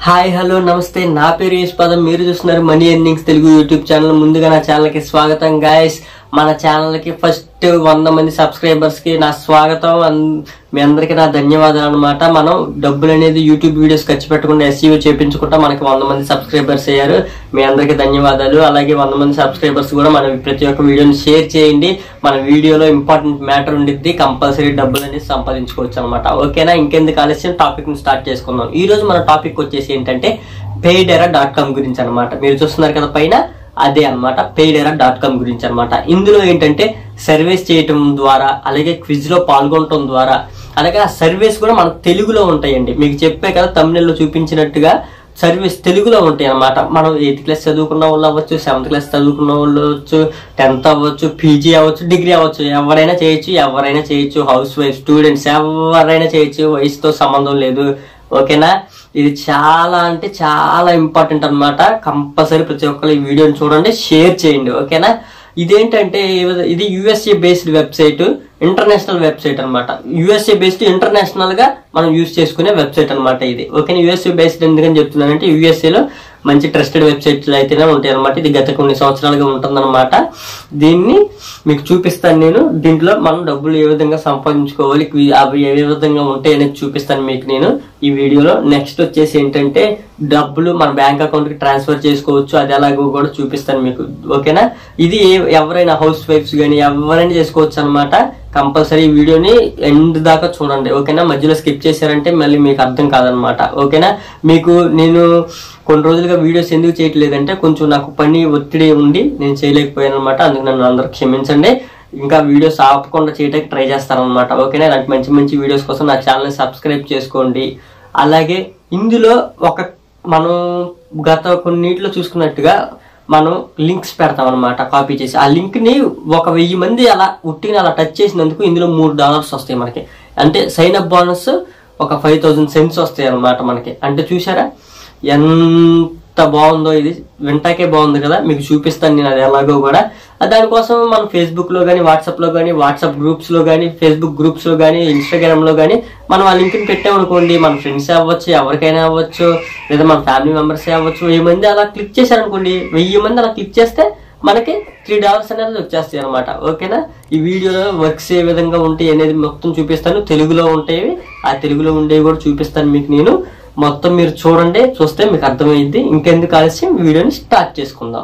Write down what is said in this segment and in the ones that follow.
hi hello నమస్తే నా పేరు యశ్పాదం మీరు చూస్తున్నారు money earnings Telugu YouTube channel ముందుగా నా ఛానల్ కి స్వాగతం గాయస్ మన ఛానల్ కి ఫస్ట్ వంద మంది సబ్స్క్రైబర్స్ కి నా స్వాగతం అన్- మీ అందరికీ నా ధన్యవాదాలు అనమాట మనం డబ్బులు అనేది యూట్యూబ్ వీడియోస్ ఖర్చు పెట్టకుండా ఎస్ఈఓ చేపించుకుంటా మనకి వంద మంది సబ్స్క్రైబర్స్ అయ్యారు మీ అందరికీ ధన్యవాదాలు అలాగే వంద మంది సబ్స్క్రైబర్స్ కూడా మన ప్రతి ఒక్క వీడియోని షేర్ చేయండి మన వీడియోలో ఇంపార్టెంట్ మ్యాటర్ ఉండిద్ది కంపల్సరీ డబ్బులు అనేది సంపాదించుకోవచ్చు అనమాట ఓకేనా ఇంకెందుకు ఆలస్యం టాపిక్ ని స్టార్ట్ చేసుకుందాం ఈ రోజు మన టాపిక్ వచ్చేసి ఏంటంటే పేడెరా డాట్ కామ్ గురించి అనమాట మీరు చూస్తున్నారు కదా పైన అదే అన్నమాట పేడెరా డాట్ కామ్ గురించి అన్నమాట ఇందులో ఏంటంటే సర్వీస్ చేయటం ద్వారా అలాగే క్విజ్ లో పాల్గొనటం ద్వారా అలాగే ఆ సర్వీస్ కూడా మన తెలుగులో ఉంటాయండి మీకు చెప్పే కదా తమిళలో చూపించినట్టుగా సర్వీస్ తెలుగులో ఉంటాయి అన్నమాట మనం ఎయిత్ క్లాస్ చదువుకున్న వాళ్ళు అవ్వచ్చు సెవెంత్ క్లాస్ చదువుకున్న వాళ్ళు అవ్వచ్చు టెన్త్ అవ్వచ్చు పీజీ అవ్వచ్చు డిగ్రీ అవ్వచ్చు ఎవరైనా చేయొచ్చు ఎవరైనా చేయొచ్చు హౌస్ వైఫ్ స్టూడెంట్స్ ఎవరైనా చేయొచ్చు వయసుతో సంబంధం లేదు ఓకేనా ఇది చాలా అంటే చాలా ఇంపార్టెంట్ అన్నమాట కంపల్సరీ ప్రతి ఒక్కరు ఈ వీడియోని చూడండి షేర్ చేయండి ఓకేనా ఇదేంటంటే ఏ- ఇది USA based website international website అన్నమాట యుఎస్ఏ బేస్డ్ ఇంటర్నేషనల్ గా మనం యూజ్ చేసుకునే వెబ్సైట్ అన్నమాట ఇది ఓకేనా యుఎస్ఏ బేస్డ్ ఎందుకని చెప్తున్నానంటే USA లో మంచి ట్రస్టెడ్ వెబ్సైట్లు అయితేనే ఉంటాయి అనమాట ఇది గత కొన్ని సంవత్సరాలుగా ఉంటుందన్నమాట దీన్ని మీకు చూపిస్తాను నేను దీంట్లో మనం డబ్బులు ఏ విధంగా సంపాదించుకోవాలి ఇవి- అవి ఏ విధంగా ఉంటాయి అనేది చూపిస్తాను మీకు నేను ఈ వీడియోలో నెక్స్ట్ వచ్చేసి ఏంటంటే డబ్బులు మన బ్యాంక్ అకౌంట్ కి ట్రాన్స్ఫర్ చేసుకోవచ్చు అది ఎలాగో కూడా చూపిస్తాను మీకు ఓకేనా ఇది ఏ- ఎవరైనా హౌస్ వైఫ్స్ కానీ ఎవరైనా చేసుకోవచ్చు అనమాట కంపల్సరీ ఈ వీడియోని ఎండ్ దాకా చూడండి ఓకేనా మధ్యలో స్కిప్ చేశారంటే మళ్ళీ మీకు అర్థం కాదనమాట ఓకేనా మీకు నేను కొన్ని రోజులుగా వీడియోస్ ఎందుకు చేయట్లేదంటే కొంచెం నాకు పని ఒత్తిడి ఉండి నేను చేయలేకపోయాను అనమాట అందుకు నన్ను అందరూ క్షమించండి ఇంకా వీడియోస్ ఆపకుండా చేయడానికి ట్రై చేస్తాను అనమాట ఓకేనా ఇలాంటి మంచి మంచి వీడియోస్ కోసం నా ఛానల్ని సబ్స్క్రైబ్ చేసుకోండి అలాగే ఇందులో ఒక మనం గత కొన్నిట్లో చూసుకున్నట్టుగా మనం లింక్స్ పెడతాం అనమాట కాపీ చేసి ఆ లింక్ ని ఒక వెయ్యి మంది అలా ఉట్టిని అలా టచ్ చేసినందుకు ఇందులో మూడు డాలర్స్ వస్తాయి మనకి అంటే సైన్ అప్ బోనస్ ఒక ఫైవ్ థౌసండ్ సెంట్స్ వస్తాయి అనమాట మనకి అంటే చూసారా ఎంత బాగుందో ఇది వింటాకే బాగుంది కదా మీకు చూపిస్తాను నేను అది ఎలాగో కూడా ఆ దానికోసం మనం ఫేస్బుక్ లో కానీ వాట్సాప్ లో కానీ వాట్సాప్ గ్రూప్స్ లో కానీ ఫేస్బుక్ గ్రూప్స్ లో కానీ ఇన్స్టాగ్రామ్ లో కానీ మనం ఆ లింక్ పెట్టామనుకోండి మన ఫ్రెండ్స్ అవ్వచ్చు ఎవరికైనా అవ్వచ్చు లేదా మన ఫ్యామిలీ మెంబర్స్ అవ్వచ్చు వెయ్యి మంది అలా క్లిక్ చేశారనుకోండి వెయ్యి మంది అలా క్లిక్ చేస్తే మనకి త్రీ డాలర్స్ అనేది వచ్చేస్తాయి అనమాట ఓకేనా ఈ వీడియోలో వర్క్స్ ఏ విధంగా ఉంటాయి అనేది మొత్తం చూపిస్తాను తెలుగులో ఉంటాయి ఆ తెలుగులో ఉండేవి కూడా చూపిస్తాను మీకు నేను మొత్తం మీరు చూడండి చూస్తే మీకు అర్థమైంది ఇంకెందుకు ఆలస్యం వీడియోని స్టార్ట్ చేసుకుందాం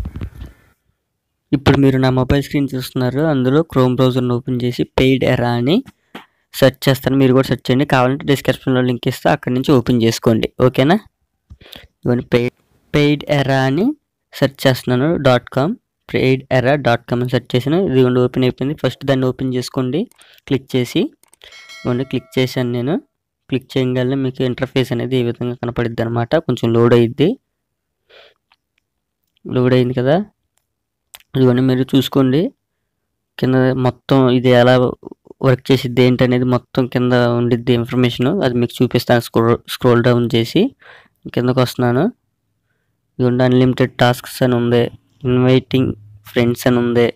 ఇప్పుడు మీరు నా మొబైల్ స్క్రీన్ చూస్తున్నారు అందులో క్రోమ్ బ్రౌజర్ని ఓపెన్ చేసి పెయిడ్ ఎరా అని సెర్చ్ చేస్తాను మీరు కూడా సెర్చ్ చేయండి కావాలంటే డిస్క్రిప్షన్లో లింక్ ఇస్తే అక్కడి నుంచి ఓపెన్ చేసుకోండి ఓకేనా ఇవన్నీ పెయిడ్ పెయిడ్ ఎరా అని సెర్చ్ చేస్తున్నాను dot com paid era dot com అని సెర్చ్ చేసాను ఇది ఇదిగోండి ఓపెన్ అయిపోయింది ఫస్ట్ దాన్ని ఓపెన్ చేసుకోండి క్లిక్ చేసి ఇవ్వండి క్లిక్ చేశాను నేను క్లిక్ చేయగానే మీకు ఇంటర్ఫేస్ అనేది ఈ విధంగా కనపడిద్ది అనమాట కొంచెం లోడ్ అయ్యిద్ది లోడ్ అయింది కదా ఇవన్నీ మీరు చూసుకోండి కింద మొత్తం ఇది ఎలా వర్క్ చేసిద్ది ఏంటనేది మొత్తం కింద ఉండిద్ది ఇన్ఫర్మేషన్ అది మీకు చూపిస్తాను స్క్రోల్ స్క్రోల్ డౌన్ చేసి కిందకు వస్తున్నాను ఇదిగోండి అన్లిమిటెడ్ టాస్క్స్ అని ఉంది ఇన్వైటింగ్ ఫ్రెండ్స్ అని ఉంది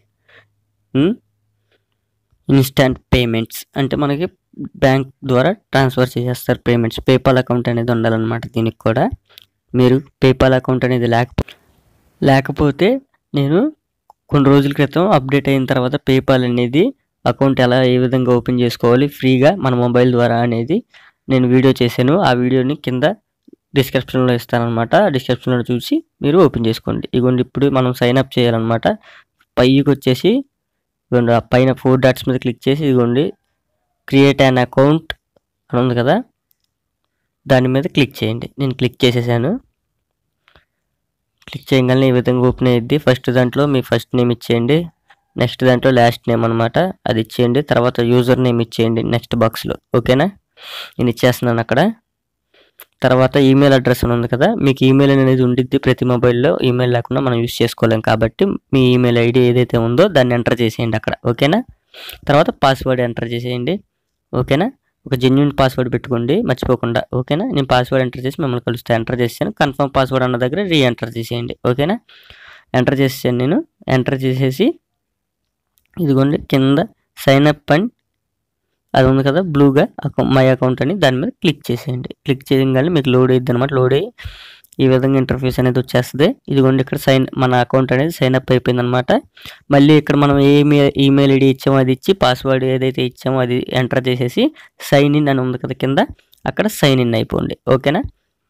ఇన్స్టాంట్ పేమెంట్స్ అంటే మనకి బ్యాంక్ ద్వారా ట్రాన్స్ఫర్ చేసేస్తారు పేమెంట్స్ పేపాల్ అకౌంట్ అనేది ఉండాలన్నమాట దీనికి కూడా మీరు పేపాల్ అకౌంట్ అనేది లేకపోతే లేకపోతే నేను కొన్ని రోజుల క్రితం అప్డేట్ అయిన తర్వాత పేపాల్ అనేది అకౌంట్ ఎలా ఏ విధంగా ఓపెన్ చేసుకోవాలి ఫ్రీగా మన మొబైల్ ద్వారా అనేది నేను వీడియో చేశాను ఆ వీడియోని కింద డిస్క్రిప్షన్లో ఇస్తానమాట డిస్క్రిప్షన్లో చూసి మీరు ఓపెన్ చేసుకోండి ఇగోండి ఇప్పుడు మనం సైన్ అప్ చేయాలన్నమాట పైకి వచ్చేసి ఇదిగోండి ఆ పైన ఫోర్ డాట్స్ మీద క్లిక్ చేసి ఇదిగోండి క్రియేట్ అన్ అకౌంట్ అని ఉంది కదా దాని మీద క్లిక్ చేయండి నేను క్లిక్ చేసేసాను క్లిక్ చేయగానే ఈ విధంగా ఓపెన్ అయ్యిద్ది ఫస్ట్ దాంట్లో మీ ఫస్ట్ నేమ్ ఇచ్చేయండి నెక్స్ట్ దాంట్లో లాస్ట్ నేమ్ అనమాట అది ఇచ్చేయండి తర్వాత యూజర్ నేమ్ ఇచ్చేయండి నెక్స్ట్ బాక్స్లో ఓకేనా నేను ఇచ్చేస్తున్నాను అక్కడ తర్వాత ఈమెయిల్ అడ్రస్ అని ఉంది కదా మీకు ఈమెయిల్ అనేది ఉండిద్ది ప్రతి మొబైల్లో ఈమెయిల్ లేకుండా మనం యూస్ చేసుకోలేం కాబట్టి మీ ఈమెయిల్ ఐడి ఏదైతే ఉందో దాన్ని ఎంటర్ చేసేయండి అక్కడ ఓకేనా తర్వాత పాస్వర్డ్ ఎంటర్ చేసేయండి ఓకేనా ఒక జెన్యున్ పాస్వర్డ్ పెట్టుకోండి మర్చిపోకుండా ఓకేనా నేను పాస్వర్డ్ ఎంటర్ చేసి మిమ్మల్ని కలుస్తే ఎంటర్ చేసాను కన్ఫర్మ్ పాస్వర్డ్ అన్న దగ్గర రీ ఎంటర్ చేసేయండి ఓకేనా ఎంటర్ చేసాను నేను ఎంటర్ చేసేసి ఇదిగోండి కింద సైన్ అప్ అండ్ అది ఉంది కదా బ్లూగా మై అకౌంట్ అని దాని మీద క్లిక్ చేసేయండి క్లిక్ చేయగానే మీకు లోడ్ అయ్యింది అనమాట లోడ్ అయ్యి ఈ విధంగా ఇంటర్ఫేస్ అనేది వచ్చేస్తుంది ఇదిగోండి ఇక్కడ సైన్ మన అకౌంట్ అనేది సైన్ అప్ అయిపోయింది అనమాట మళ్ళీ ఇక్కడ మనం ఏ ఈమెయిల్ ఐడి ఇచ్చామో అది ఇచ్చి పాస్వర్డ్ ఏదైతే ఇచ్చామో అది ఎంటర్ చేసేసి సైన్ ఇన్ అని ఉంది కదా కింద అక్కడ సైన్ ఇన్ అయిపోండి ఓకేనా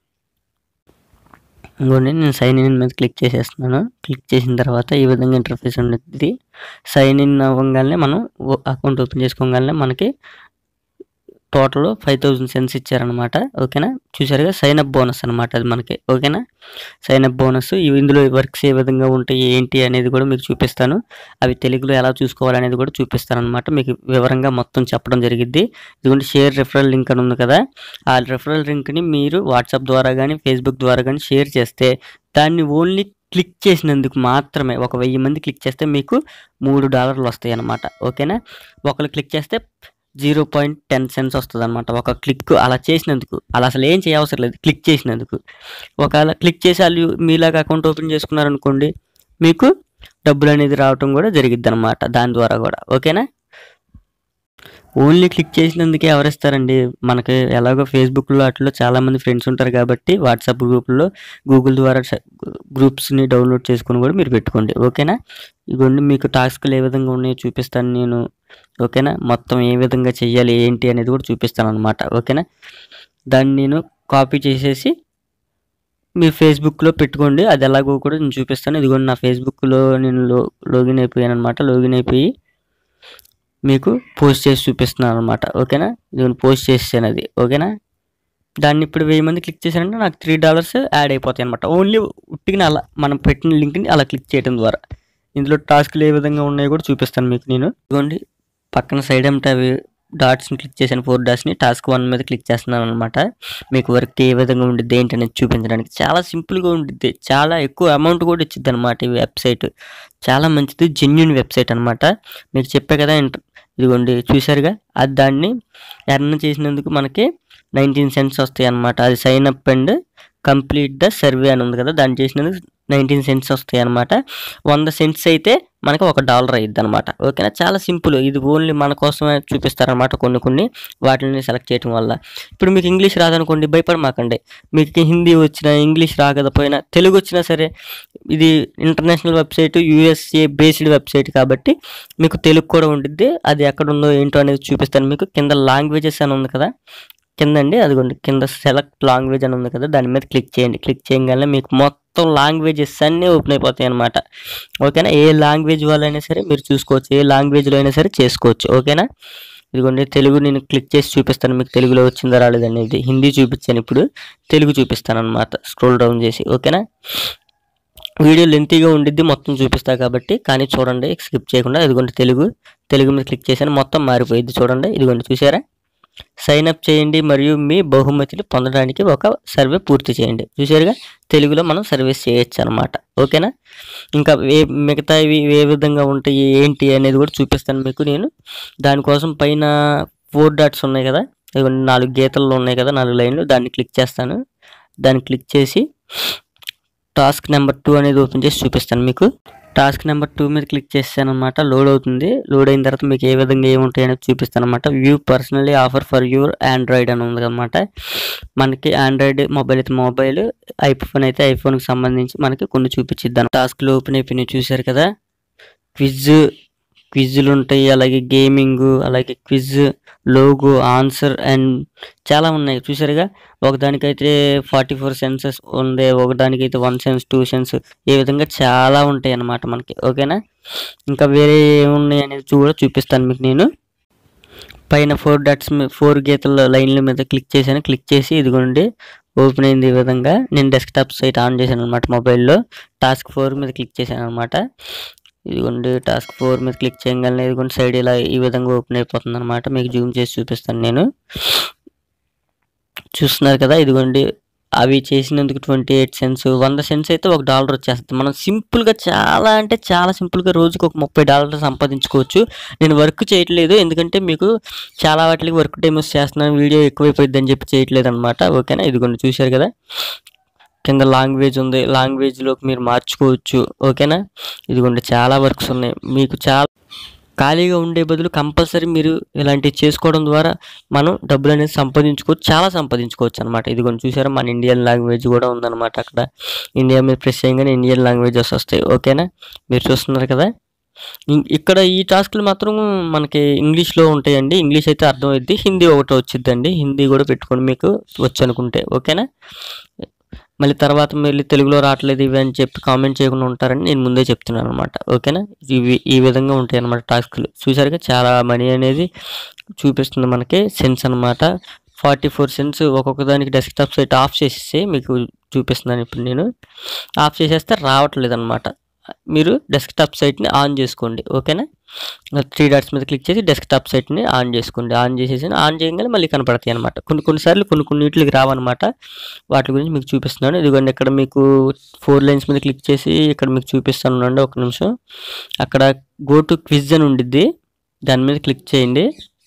ఇంకోండి నేను సైన్ ఇన్ మీద క్లిక్ చేసేస్తున్నాను క్లిక్ చేసిన తర్వాత ఈ విధంగా ఇంటర్ఫేస్ ఉంటుంది సైన్ ఇన్ అవ్వగానే మనం అకౌంట్ ఓపెన్ చేసుకోగానే మనకి టోటల్ ఫైవ్ థౌజండ్ సెన్స్ ఇచ్చారనమాట ఓకేనా చూసారుగా సైన్ అప్ బోనస్ అనమాట అది మనకి ఓకేనా సైన్ అప్ బోనస్ ఇవి ఇందులో వర్క్స్ ఏ విధంగా ఉంటాయి ఏంటి అనేది కూడా మీకు చూపిస్తాను అవి తెలుగులో ఎలా చూసుకోవాలనేది కూడా చూపిస్తాను అనమాట మీకు వివరంగా మొత్తం చెప్పడం జరిగిద్ది ఇదిగోండి షేర్ రెఫరల్ లింక్ అని ఉంది కదా ఆ రెఫరల్ లింక్ని మీరు వాట్సాప్ ద్వారా కానీ ఫేస్బుక్ ద్వారా కానీ షేర్ చేస్తే దాన్ని ఓన్లీ క్లిక్ చేసినందుకు మాత్రమే ఒక వెయ్యి మంది క్లిక్ చేస్తే మీకు మూడు డాలర్లు వస్తాయి అన్నమాట ఓకేనా ఒకరు క్లిక్ చేస్తే జీరో పాయింట్ టెన్ సెన్స్ వస్తుంది అనమాట ఒక క్లిక్ అలా చేసినందుకు అలా అసలు ఏం చేయవసరం లేదు క్లిక్ చేసినందుకు ఒకవేళ క్లిక్ చేసి వాళ్ళు మీలాగా అకౌంట్ ఓపెన్ చేసుకున్నారనుకోండి మీకు డబ్బులు అనేది రావటం కూడా జరిగిద్ది అనమాట దాని ద్వారా కూడా ఓకేనా ఓన్లీ క్లిక్ చేసినందుకే ఎవరిస్తారండి మనకి ఎలాగో ఫేస్బుక్లో అట్లా చాలామంది ఫ్రెండ్స్ ఉంటారు కాబట్టి వాట్సాప్ గ్రూపుల్లో గూగుల్ ద్వారా గ్రూప్స్ని డౌన్లోడ్ చేసుకుని కూడా మీరు పెట్టుకోండి ఓకేనా ఇవన్నీ మీకు టాస్క్లు ఏ విధంగా ఉన్నాయో చూపిస్తాను నేను ఓకేనా మొత్తం ఏ విధంగా చెయ్యాలి ఏంటి అనేది కూడా చూపిస్తాను అనమాట ఓకేనా దాన్ని నేను కాపీ చేసేసి మీ ఫేస్బుక్లో పెట్టుకోండి అది ఎలాగో కూడా నేను చూపిస్తాను ఇదిగోండి నా ఫేస్బుక్లో నేను లో లాగిన్ అయిపోయాను అనమాట లాగిన్ అయిపోయి మీకు పోస్ట్ చేసి చూపిస్తున్నాను అనమాట ఓకేనా ఇది పోస్ట్ చేసాను అది ఓకేనా దాన్ని ఇప్పుడు వెయ్యి మంది క్లిక్ చేశారంటే నాకు త్రీ డాలర్స్ యాడ్ అయిపోతాయి అనమాట ఓన్లీ ఉట్టిగా అలా మనం పెట్టిన లింక్ని అలా క్లిక్ చేయడం ద్వారా ఇందులో టాస్క్లు ఏ విధంగా ఉన్నాయో కూడా చూపిస్తాను మీకు నేను ఇదిగోండి పక్కన సైడ్ ఏమిటి అవి డాట్స్ని క్లిక్ చేశాను ఫోర్ డాట్స్ని టాస్క్ వన్ మీద క్లిక్ చేస్తున్నాను అనమాట మీకు వర్క్ ఏ విధంగా ఉండిద్ది ఏంటి అనేది చూపించడానికి చాలా సింపుల్గా ఉండిద్ది చాలా ఎక్కువ అమౌంట్ కూడా ఇచ్చిద్ది అనమాట ఈ వెబ్సైట్ చాలా మంచిది జెన్యున్ వెబ్సైట్ అనమాట మీకు చెప్పే కదా ఇంట- ఇదిగోండి చూశారుగా అది దాన్ని ఎర్న్ చేసినందుకు మనకి నైన్టీన్ సెంట్స్ వస్తాయి అనమాట అది sign up and complete the survey అని ఉంది కదా దాన్ని చేసినందుకు నైన్టీన్ సెంట్స్ వస్తాయి అనమాట వంద సెంట్స్ అయితే మనకి ఒక డాలర్ అయ్యిద్ది అనమాట ఓకేనా చాలా సింపుల్ ఇది ఓన్లీ మన కోసమే చూపిస్తారనమాట కొన్ని కొన్ని వాటిని సెలెక్ట్ చేయడం వల్ల ఇప్పుడు మీకు ఇంగ్లీష్ రాదనుకోండి భయపడమాకండి మీకు హిందీ వచ్చినా ఇంగ్లీష్ రాకపోయినా తెలుగు వచ్చినా సరే ఇది international website USA based website కాబట్టి మీకు తెలుగు కూడా ఉండిద్ది అది ఎక్కడ ఉందో ఏంటో అనేది చూపిస్తాను మీకు కింద లాంగ్వేజెస్ అని ఉంది కదా కింద అండి అదిగోండి కింద సెలెక్ట్ లాంగ్వేజ్ అని ఉంది కదా దాని మీద క్లిక్ చేయండి క్లిక్ చేయగానే మీకు మొత్తం లాంగ్వేజెస్ అన్నీ ఓపెన్ అయిపోతాయి అనమాట ఓకేనా ఏ లాంగ్వేజ్ వాళ్ళైనా సరే మీరు చూసుకోవచ్చు ఏ లాంగ్వేజ్లో అయినా సరే చేసుకోవచ్చు ఓకేనా ఇదిగోండి తెలుగు నేను క్లిక్ చేసి చూపిస్తాను మీకు తెలుగులో వచ్చిందా రాలేదనేది హిందీ చూపించాను ఇప్పుడు తెలుగు చూపిస్తాను అనమాట స్క్రోల్ డౌన్ చేసి ఓకేనా వీడియో లెంతీగా ఉండిద్ది మొత్తం చూపిస్తా కాబట్టి కానీ చూడండి స్కిప్ చేయకుండా ఇదిగోండి తెలుగు తెలుగు మీద క్లిక్ చేశాను మొత్తం మారిపోయింది చూడండి ఇదిగోండి చూసారా సైన్ అప్ చేయండి మరియు మీ బహుమతులు పొందడానికి ఒక సర్వే పూర్తి చేయండి చూసారుగా తెలుగులో మనం సర్వీస్ చేయొచ్చు అనమాట ఓకేనా ఇంకా ఏ మిగతా ఇవి ఏ విధంగా ఉంటాయి ఏంటి అనేది కూడా చూపిస్తాను మీకు నేను దానికోసం పైన ఫోర్ డాట్స్ ఉన్నాయి కదా ఇదిగోండి నాలుగు గీతల్లో ఉన్నాయి కదా నాలుగు లైన్లు దాన్ని క్లిక్ చేస్తాను దాన్ని క్లిక్ చేసి టాస్క్ నెంబర్ టూ అనేది ఓపెన్ చేసి చూపిస్తాను మీకు టాస్క్ నెంబర్ టూ మీద క్లిక్ చేస్తాను అనమాట లోడ్ అవుతుంది లోడ్ అయిన తర్వాత మీకు ఏ విధంగా ఏముంటాయి అనేది చూపిస్తాను అనమాట view personally offer for your Android అని ఉంది అనమాట మనకి ఆండ్రాయిడ్ మొబైల్ అయితే మొబైల్ ఐఫోన్ అయితే ఐఫోన్కి సంబంధించి మనకి కొన్ని చూపించిద్దాం టాస్క్లు ఓపెన్ అయిపోయినాయి చూశారు కదా క్విజ్ క్విజ్లు ఉంటాయి అలాగే గేమింగ్ అలాగే క్విజ్ లోగో ఆన్సర్ అండ్ చాలా ఉన్నాయి చూసారుగా ఒకదానికైతే ఫార్టీ ఫోర్ సెన్సెస్ ఉంది ఒకదానికైతే వన్ సెన్స్ టూ సెన్స్ ఈ విధంగా చాలా ఉంటాయి అన్నమాట మనకి ఓకేనా ఇంకా వేరే ఏమున్నాయి అనేది కూడా చూపిస్తాను మీకు నేను పైన ఫోర్ డాట్స్ ఫోర్ గీతల లైన్ల మీద క్లిక్ చేశాను క్లిక్ చేసి ఇదిగోండి ఓపెన్ అయింది ఈ విధంగా నేను డెస్క్టాప్ సైట్ ఆన్ చేశాను అనమాట మొబైల్లో టాస్క్ ఫోర్ మీద క్లిక్ చేశాను అనమాట ఇదిగోండి టాస్క్ ఫోర్ మీద క్లిక్ చేయగానే ఇదిగోండి సైడ్ ఇలా ఈ విధంగా ఓపెన్ అయిపోతుంది అనమాట మీకు జూమ్ చేసి చూపిస్తాను నేను చూస్తున్నారు కదా ఇదిగోండి అవి చేసినందుకు ట్వంటీ ఎయిట్ సెంట్స్ వంద సెంట్స్ అయితే ఒక డాలర్ వచ్చేస్తుంది మనం సింపుల్గా చాలా అంటే చాలా సింపుల్గా రోజుకి ఒక ముప్పై డాలర్లు సంపాదించుకోవచ్చు నేను వర్క్ చేయట్లేదు ఎందుకంటే మీకు చాలా వాటికి వర్క్ టైమ్స్ చేస్తున్నాను వీడియో ఎక్కువైపోయింది అని చెప్పి చేయట్లేదు అనమాట ఓకేనా ఇదిగోండి చూశారు కదా కింద లాంగ్వేజ్ ఉంది లాంగ్వేజ్లోకి మీరు మార్చుకోవచ్చు ఓకేనా ఇదిగోండి చాలా వర్క్స్ ఉన్నాయి మీకు చాలా ఖాళీగా ఉండే బదులు కంపల్సరీ మీరు ఇలాంటివి చేసుకోవడం ద్వారా మనం డబ్బులు అనేది సంపాదించుకోవచ్చు చాలా సంపాదించుకోవచ్చు అనమాట ఇది కొంచెం చూసారా మన ఇండియన్ లాంగ్వేజ్ కూడా ఉందన్నమాట అక్కడ ఇండియా మీద ప్రెస్ చేయగానే ఇండియన్ లాంగ్వేజెస్ వస్తాయి ఓకేనా మీరు చూస్తున్నారు కదా ఇం- ఇక్కడ ఈ టాస్క్లు మాత్రం మనకి ఇంగ్లీష్లో ఉంటాయండి ఇంగ్లీష్ అయితే అర్థమైద్ది హిందీ ఒకటి వచ్చిద్దండి హిందీ కూడా పెట్టుకోండి మీకు వచ్చు అనుకుంటే ఓకేనా మళ్ళీ తర్వాత మళ్ళీ తెలుగులో రావట్లేదు ఇవి అని చెప్పి కామెంట్ చేయకుండా ఉంటారని నేను ముందే చెప్తున్నాను అనమాట ఓకేనా ఇవి ఈ విధంగా ఉంటాయి అనమాట టాస్క్లు చూసారుగా చాలా మనీ అనేది చూపిస్తుంది మనకి సెన్స్ అనమాట ఫార్టీ ఫోర్ సెన్స్ ఒక్కొక్క దానికి డెస్క్టాప్ సైట్ ఆఫ్ చేసేసి మీకు చూపిస్తున్నాను ఇప్పుడు నేను ఆఫ్ చేసేస్తే రావట్లేదు అనమాట మీరు డెస్క్టాప్ సైట్ని ఆన్ చేసుకోండి ఓకేనా త్రీ డాట్స్ మీద క్లిక్ చేసి డెస్క్టాప్ సైట్ని ఆన్ చేసుకోండి ఆన్ చేసేసి ఆన్ చేయగానే మళ్ళీ కనపడతాయి అనమాట కొన్ని కొన్నిసార్లు కొన్ని కొన్నిటికి రావన్నమాట వాటి గురించి మీకు చూపిస్తున్నాను ఇదిగోండి ఇక్కడ మీకు ఫోర్ లైన్స్ మీద క్లిక్ చేసి ఇక్కడ మీకు చూపిస్తాను ఉండండి ఒక నిమిషం అక్కడ గో టు క్విజ్ అని ఉండిద్ది దాని మీద క్లిక్ చేయండి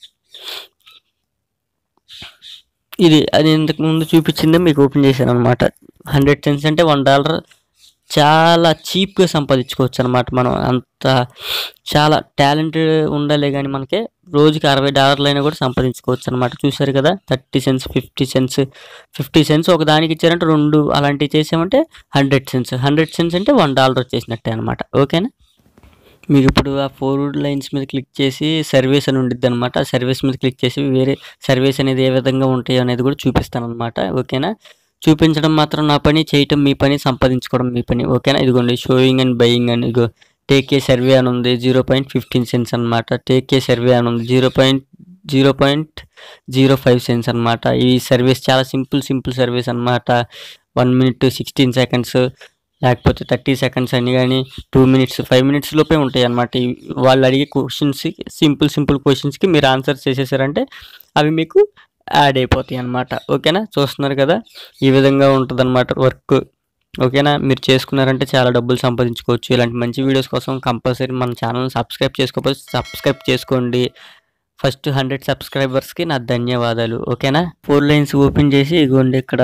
ఇది అది ఇంతకు ముందు చూపించిందే మీకు ఓపెన్ చేశాను అనమాట హండ్రెడ్ సెన్స్ అంటే వన్ డాలర్ చాలా చీప్గా సంపాదించుకోవచ్చు అనమాట మనం అంత చాలా టాలెంట్ ఉండాలి కానీ మనకి రోజుకి అరవై డాలర్లు అయినా కూడా సంపాదించుకోవచ్చు అనమాట చూసారు కదా thirty cents fifty cents fifty cents ఒక దానికి ఇచ్చారంటే రెండు అలాంటివి చేసామంటే హండ్రెడ్ సెన్స్ హండ్రెడ్ సెన్స్ అంటే వన్ డాలర్ వచ్చేసినట్టే అనమాట ఓకేనా మీకు ఇప్పుడు ఆ ఫోర్ లైన్స్ మీద క్లిక్ చేసి సర్వీస్ అని ఉండిద్ది అనమాట ఆ సర్వీస్ మీద క్లిక్ చేసి వేరే సర్వీస్ అనేది ఏ విధంగా ఉంటాయి అనేది కూడా చూపిస్తాను అనమాట ఓకేనా చూపించడం మాత్రం నా పని చేయటం మీ పని సంపాదించుకోవడం మీ పని ఓకేనా ఇదిగోండి షోయింగ్ అండ్ బయింగ్ అని ఇగో టేక్ ఏ సర్వే అని ఉంది జీరో పాయింట్ ఫిఫ్టీన్ సెన్స్ అనమాట టేక్ ఏ సర్వే అని ఉంది zero point zero point zero five cents అనమాట ఈ సర్వీస్ చాలా సింపుల్ సింపుల్ సర్వీస్ అనమాట వన్ మినిట్ సిక్స్టీన్ సెకండ్స్ లేకపోతే థర్టీ సెకండ్స్ అని కానీ టూ మినిట్స్ ఫైవ్ మినిట్స్ లోపే ఉంటాయి అనమాట వాళ్ళు అడిగే క్వశ్చన్స్ సింపుల్ సింపుల్ క్వశ్చన్స్కి మీరు ఆన్సర్ చేసేసారంటే అవి మీకు యాడ్ అయిపోతాయి అనమాట ఓకేనా చూస్తున్నారు కదా ఈ విధంగా ఉంటుంది అనమాట వర్క్ ఓకేనా మీరు చేసుకున్నారంటే చాలా డబ్బులు సంపాదించుకోవచ్చు ఇలాంటి మంచి వీడియోస్ కోసం కంపల్సరీ మన ఛానల్ సబ్స్క్రైబ్ చేసుకోకపోతే సబ్స్క్రైబ్ చేసుకోండి ఫస్ట్ హండ్రెడ్ సబ్స్క్రైబర్స్కి నా ధన్యవాదాలు ఓకేనా ఫోర్ లైన్స్ ఓపెన్ చేసి ఇగోండి ఇక్కడ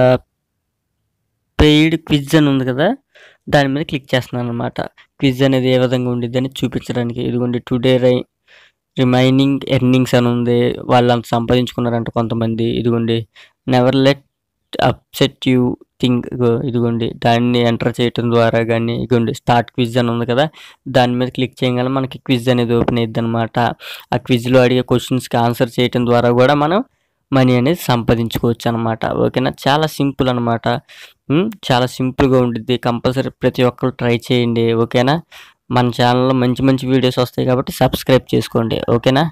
పెయిడ్ క్విజ్ అని ఉంది కదా దాని మీద క్లిక్ చేస్తున్నాను అనమాట క్విజ్ అనేది ఏ విధంగా ఉండిద్ది అని చూపించడానికి ఇదిగోండి టుడే రై రిమైనింగ్ ఎర్నింగ్స్ అని ఉంది వాళ్ళు అంత సంపాదించుకున్నారంట కొంతమంది ఇదిగోండి never let upset you think ఇదిగోండి దాన్ని ఎంటర్ చేయటం ద్వారా కానీ ఇదిగోండి స్టార్ట్ క్విజ్ అని ఉంది కదా దాని మీద క్లిక్ చేయగానే మనకి క్విజ్ అనేది ఓపెన్ అయ్యిద్ది అనమాట ఆ క్విజ్లో అడిగే క్వశ్చన్స్కి ఆన్సర్ చేయటం ద్వారా కూడా మనం మనీ అనేది సంపాదించుకోవచ్చు అనమాట ఓకేనా చాలా సింపుల్ అనమాట చాలా సింపుల్గా ఉండిద్ది కంపల్సరీ ప్రతి ఒక్కరు ట్రై చేయండి ఓకేనా మన ఛానల్లో మంచి మంచి వీడియోస్ వస్తాయి కాబట్టి సబ్స్క్రైబ్ చేసుకోండి ఓకేనా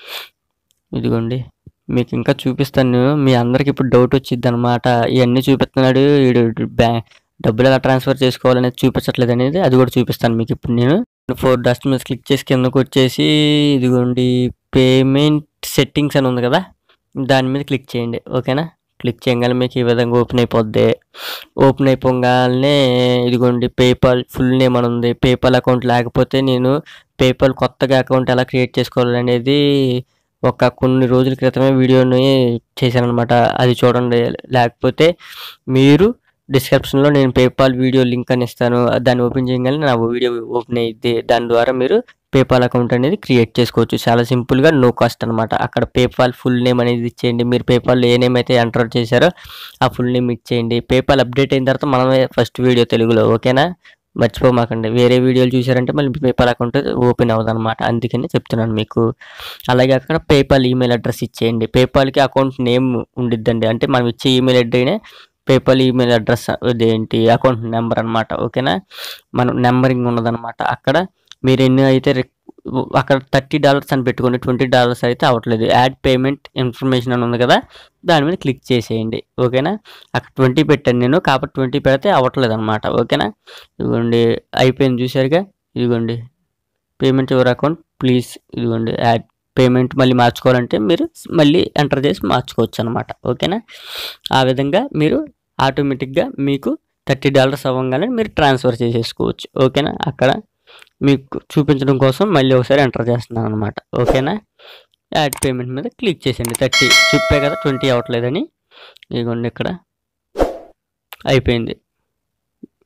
ఇదిగోండి మీకు ఇంకా చూపిస్తాను మీ అందరికి ఇప్పుడు డౌట్ వచ్చింది అనమాట ఇవన్నీ చూపిస్తున్నాడు వీడు బ్యా డబ్బులు ఎలా ట్రాన్స్ఫర్ చేసుకోవాలనేది చూపించట్లేదు అనేది అది కూడా చూపిస్తాను మీకు ఇప్పుడు నేను ఫోర్ డస్ట్ మీద క్లిక్ చేసి కిందకు వచ్చేసి ఇదిగోండి పేమెంట్ సెట్టింగ్స్ అని ఉంది కదా దాని మీద క్లిక్ చేయండి ఓకేనా క్లిక్ చేయగానే మీకు ఈ విధంగా ఓపెన్ అయిపోద్ది ఓపెన్ అయిపోగానే ఇదిగోండి పేపాల్ ఫుల్ నేమ్ అని ఉంది పేపాల్ అకౌంట్ లేకపోతే నేను పేపాల్ కొత్తగా అకౌంట్ ఎలా క్రియేట్ చేసుకోవాలనేది ఒక కొన్ని రోజుల క్రితమే వీడియోని చేశాను అనమాట అది చూడండి లేకపోతే మీరు డిస్క్రిప్షన్లో నేను పేపాల్ వీడియో లింక్ అని ఇస్తాను దాన్ని ఓపెన్ చేయగానే నా వీడియో ఓపెన్ అయ్యిద్ది దాని ద్వారా మీరు పేపాల్ అకౌంట్ అనేది క్రియేట్ చేసుకోవచ్చు చాలా సింపుల్గా నో కాస్ట్ అనమాట అక్కడ పేపాల్ ఫుల్ నేమ్ అనేది ఇచ్చేయండి మీరు పేపాల్ ఏ నేమ్ అయితే ఎంటర్ చేశారో ఆ ఫుల్ నేమ్ ఇచ్చేయండి పేపాల్ అప్డేట్ అయిన తర్వాత మనమే ఫస్ట్ వీడియో తెలుగులో ఓకేనా మర్చిపోమాకండి వేరే వీడియోలు చూసారంటే మళ్ళీ పేపాల్ అకౌంట్ ఓపెన్ అవ్వదు అనమాట అందుకని చెప్తున్నాను మీకు అలాగే అక్కడ పేపాల్ ఈమెయిల్ అడ్రస్ ఇచ్చేయండి పేపాల్కి అకౌంట్ నేమ్ ఉండిద్దండి అంటే మనం ఇచ్చే ఈమెయిల్ అడ్రస్నే పేపాల్ ఈమెయిల్ అడ్రస్ ఇదేంటి అకౌంట్ నెంబర్ అనమాట ఓకేనా మనం నెంబరింగ్ ఉన్నదనమాట అక్కడ మీరు ఎన్ని అయితే రిక్- అక్కడ థర్టీ డాలర్స్ అని పెట్టుకోండి ట్వంటీ డాలర్స్ అయితే అవ్వట్లేదు యాడ్ పేమెంట్ ఇన్ఫర్మేషన్ అని ఉంది కదా దాని మీద క్లిక్ చేసేయండి ఓకేనా అక్కడ ట్వంటీ పెట్టాను నేను కాబట్టి ట్వంటీ పెడితే అవ్వట్లేదు అనమాట ఓకేనా ఇదిగోండి అయిపోయింది చూసారుగా ఇదిగోండి పేమెంట్ యువర్ అకౌంట్ ప్లీజ్ ఇదిగోండి యాడ్ పేమెంట్ మళ్ళీ మార్చుకోవాలంటే మీరు మళ్ళీ ఎంటర్ చేసి మార్చుకోవచ్చు అనమాట ఓకేనా ఆ విధంగా మీరు ఆటోమేటిక్గా మీకు థర్టీ డాలర్స్ అవ్వగానే మీరు ట్రాన్స్ఫర్ చేసేసుకోవచ్చు ఓకేనా అక్కడ మీకు చూపించడం కోసం మళ్ళీ ఒకసారి ఎంటర్ చేస్తున్నాను అనమాట ఓకేనా యాడ్ పేమెంట్ మీద క్లిక్ చేసేయండి థర్టీ చెప్పే కదా ట్వంటీ అవ్వట్లేదని ఇదిగోండి ఇక్కడ అయిపోయింది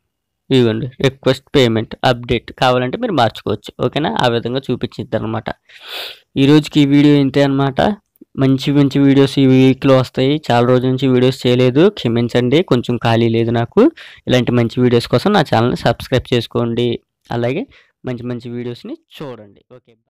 ఇదిగోండి రిక్వెస్ట్ పేమెంట్ అప్డేట్ కావాలంటే మీరు మార్చుకోవచ్చు ఓకేనా ఆ విధంగా చూపించిద్ది అనమాట ఈ రోజుకి ఈ వీడియో ఇంతే అనమాట మంచి మంచి వీడియోస్ ఈ వీక్లో వస్తాయి చాలా రోజుల నుంచి వీడియోస్ చేయలేదు క్షమించండి కొంచెం ఖాళీ లేదు నాకు ఇలాంటి మంచి వీడియోస్ కోసం నా ఛానల్ని సబ్స్క్రైబ్ చేసుకోండి అలాగే మంచి మంచి వీడియోస్ని చూడండి ఓకే